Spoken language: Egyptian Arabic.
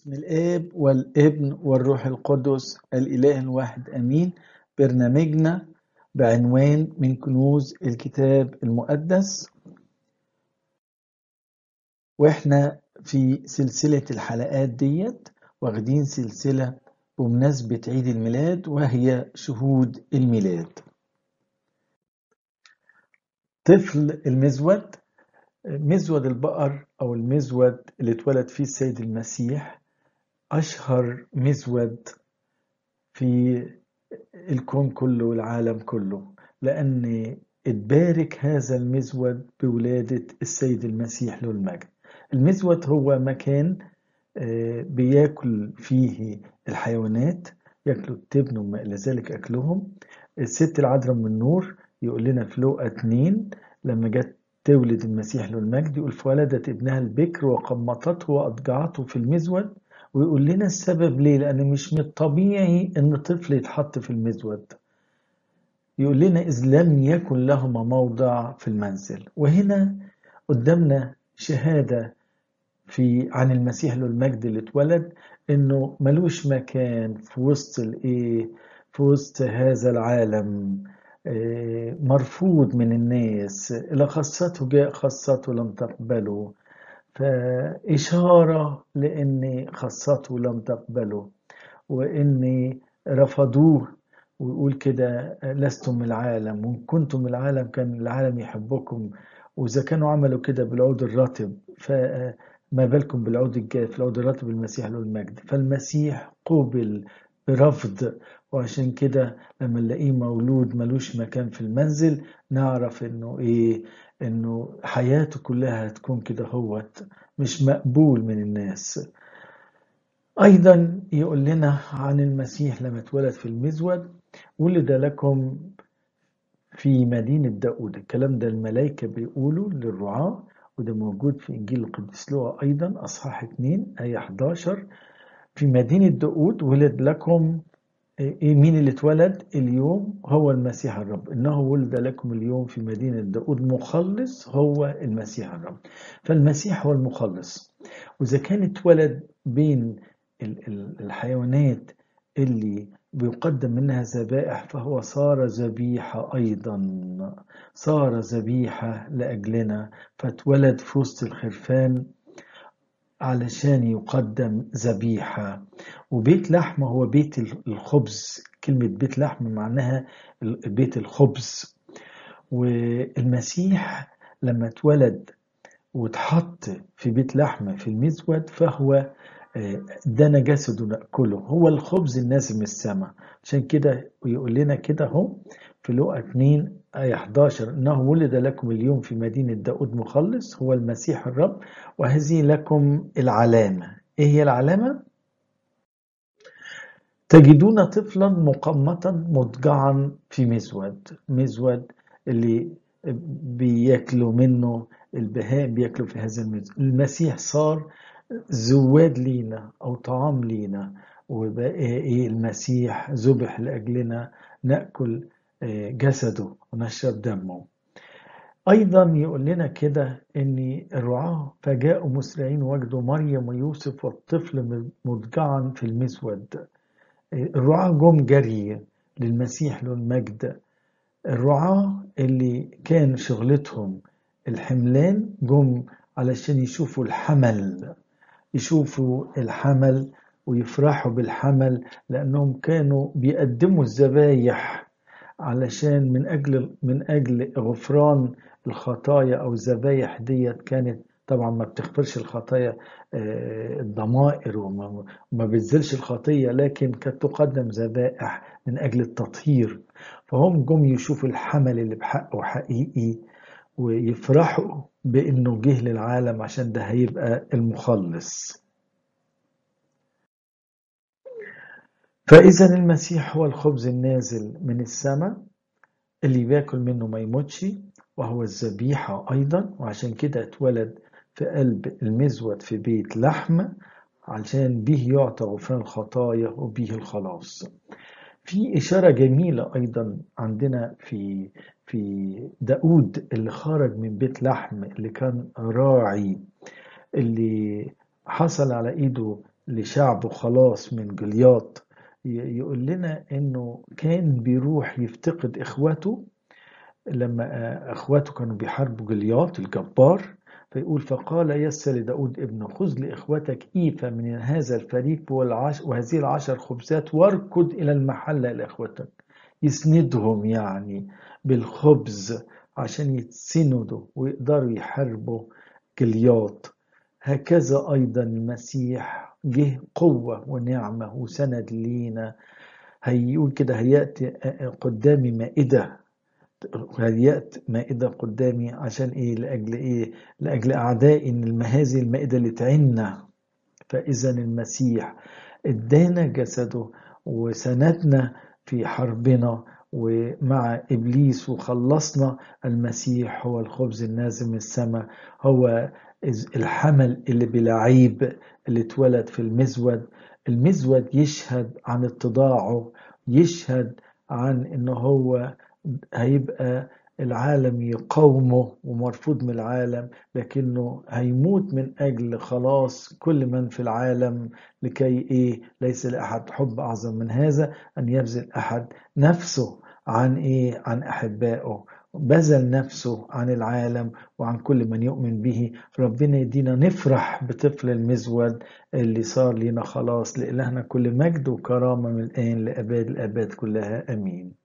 باسم الآب والابن والروح القدس الإله الواحد أمين برنامجنا بعنوان من كنوز الكتاب المقدس وإحنا في سلسلة الحلقات ديت واخدين سلسلة بمناسبة عيد الميلاد وهي شهود الميلاد طفل المزود مزود البقر أو المزود اللي اتولد فيه السيد المسيح أشهر مزود في الكون كله والعالم كله لأن اتبارك هذا المزود بولادة السيد المسيح له المجد المزود هو مكان بياكل فيه الحيوانات ياكلوا التبن وما إلى ذلك أكلهم الست العذراء من النور يقول لنا في لوقا 2 لما جت تولد المسيح له المجد يقول فولدت ابنها البكر وقمطته وأضجعته في المزود ويقول لنا السبب ليه لأن مش من الطبيعي إن طفل يتحط في المزود يقول لنا إذ لم يكن لهما موضع في المنزل وهنا قدامنا شهادة في عن المسيح له المجد اللي اتولد إنه ملوش مكان في وسط الإيه في وسط هذا العالم مرفوض من الناس إلى خاصته جاء خاصته لم تقبله فإشارة لأن خاصته لم تقبله وإن رفضوه ويقول كده لستم من العالم وإن كنتم من العالم كان العالم يحبكم وإذا كانوا عملوا كده بالعود الرطب فما بالكم بالعود الجاف العود الرطب المسيح له المجد فالمسيح قوبل برفض وعشان كده لما نلاقيه مولود ملوش مكان في المنزل نعرف انه ايه انه حياته كلها هتكون كده هوت مش مقبول من الناس ايضا يقول لنا عن المسيح لما اتولد في المزود ولد لكم في مدينة داود الكلام ده الملائكة بيقولوا للرعاة وده موجود في إنجيل القديس لوقا أيضا أصحاح 2 آية 11 في مدينة داود ولد لكم إيه مين اللي اتولد اليوم هو المسيح الرب إنه ولد لكم اليوم في مدينة داود مخلص هو المسيح الرب فالمسيح هو المخلص وإذا كان اتولد بين الحيوانات اللي بيقدم منها ذبائح فهو صار ذبيحة أيضا صار ذبيحة لأجلنا فاتولد في وسط الخرفان علشان يقدم ذبيحة وبيت لحم هو بيت الخبز كلمة بيت لحم معناها بيت الخبز والمسيح لما اتولد واتحط في بيت لحم في المزود فهو ده جسده نأكله هو الخبز النازل من السماء عشان كده ويقول لنا كده اهو في لقا 2 آية 11 إنه ولد لكم اليوم في مدينة داود مخلص هو المسيح الرب وهذه لكم العلامة إيه هي العلامة؟ تجدون طفلا مقمطا مضجعا في مزود مزود اللي بياكلوا منه البهائم بياكلوا في هذا المزود المسيح صار زواد لينا أو طعام لينا وبقى إيه المسيح ذبح لأجلنا نأكل جسده ونشرب دمه أيضا يقول لنا كده إن الرعاة فجاءوا مسرعين وجدوا مريم ويوسف والطفل مضجعا في المسود الرعاة جم جري للمسيح له المجد الرعاة اللي كان شغلتهم الحملان جم علشان يشوفوا الحمل يشوفوا الحمل ويفرحوا بالحمل لأنهم كانوا بيقدموا الذبايح علشان من أجل من أجل غفران الخطايا أو الذبايح ديت كانت طبعا ما بتغفرش الخطايا الضمائر وما بتزلش الخطية لكن كانت تقدم ذبائح من أجل التطهير فهم جم يشوفوا الحمل اللي بحقه حقيقي ويفرحوا بأنه جه للعالم عشان ده هيبقى المخلص فإذا المسيح هو الخبز النازل من السماء اللي بياكل منه ما يموتش وهو الذبيحة أيضا وعشان كده اتولد في قلب المزود في بيت لحم عشان به يعطى غفران الخطايا وبه الخلاص في إشارة جميلة أيضا عندنا في في داود اللي خرج من بيت لحم اللي كان راعي اللي حصل على إيده لشعبه خلاص من جلياط يقول لنا انه كان بيروح يفتقد اخواته لما اخواته كانوا بيحاربوا جلياط الجبار فيقول فقال يس لداود ابنه خذ لإخوتك إيفا من هذا الفريق والعش وهذه العشر خبزات واركض إلى المحلة لإخوتك يسندهم يعني بالخبز عشان يتسندوا ويقدروا يحاربوا جلياط هكذا أيضا المسيح جه قوة ونعمة وسند لينا هيقول كده هيأتي قدامي مائدة هيأت مائدة قدامي عشان إيه لأجل إيه لأجل أعدائي إن هذه المائدة اللي تعنا فإذا المسيح ادانا جسده وسندنا في حربنا ومع إبليس وخلصنا المسيح هو الخبز النازل من السماء هو الحمل اللي بلا عيب اللي اتولد في المزود المزود يشهد عن اتضاعه يشهد عن ان هو هيبقى العالم يقاومه ومرفوض من العالم لكنه هيموت من أجل خلاص كل من في العالم لكي إيه ليس لأحد حب أعظم من هذا أن يبذل أحد نفسه عن إيه عن أحبائه بذل نفسه عن العالم وعن كل من يؤمن به ربنا يدينا نفرح بطفل المزود اللي صار لنا خلاص لإلهنا كل مجد وكرامة من الآن لأباد الآباد كلها أمين